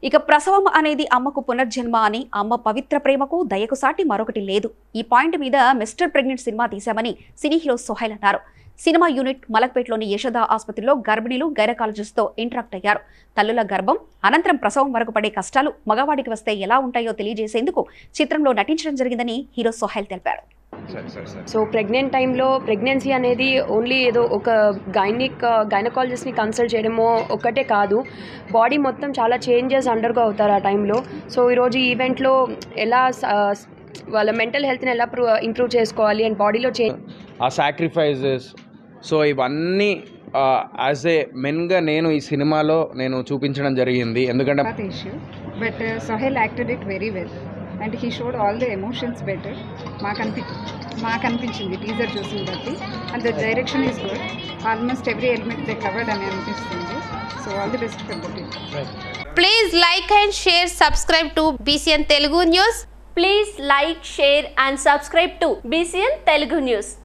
ఇక ప్రసవం అనేది అమ్మకు పునర్జన్మ అని అమ్మ పవిత్ర ప్రేమకు దయకు సాటి మరొకటి లేదు ఈ పాయింట్ మీద మిస్టర్ ప్రెగ్నెంట్ సినిమా తీశామని సినీ హీరో సోహైల్ అన్నారు సినిమా యూనిట్ మలక్పేట్లోని యశోద ఆసుపత్రిలో గర్భిణీలు గైనకాలజిస్ట్తో ఇంటరాక్ట్ అయ్యారు తల్లుల గర్భం అనంతరం ప్రసవం వరకు పడే కష్టాలు మగవాడికి వస్తే ఎలా ఉంటాయో తెలియజేసేందుకు చిత్రంలో నటించడం జరిగిందని హీరో సోహైల్ తెలిపారు సరే సరే సరే సో ప్రెగ్నెంట్ టైంలో ప్రెగ్నెన్సీ అనేది ఓన్లీ ఏదో ఒక గైనిక్ గైనకాలజిస్ట్ని కన్సల్ట్ చేయడమో ఒక్కటే కాదు బాడీ మొత్తం చాలా చేంజెస్ అండర్గో అవుతారు ఆ టైంలో సో ఈరోజు ఈ ఈవెంట్లో ఎలా స- వాళ్ళ మెంటల్ హెల్త్ని ఎలా ఇంప్రూవ్ చేసుకోవాలి అండ్ బాడీలో చేంజ్ ఆ సాక్రిఫైజెస్ సో ఇవన్నీ యాజ్ ఏ మెన్గా నేను ఈ సినిమాలో నేను చూపించడం జరిగింది ఎందుకంటే path issue, but uh, Sahil acted it very well and he showed all the emotions better. మాకు అనిపి మాకు అనిపించింది టీజర్ చూసిన బట్టి and the direction is good almost every element they covered అని అనిపిస్తుంది so all the best for the team Please like and share, subscribe to BCN Telugu News. Please like, share and subscribe to BCN Telugu News.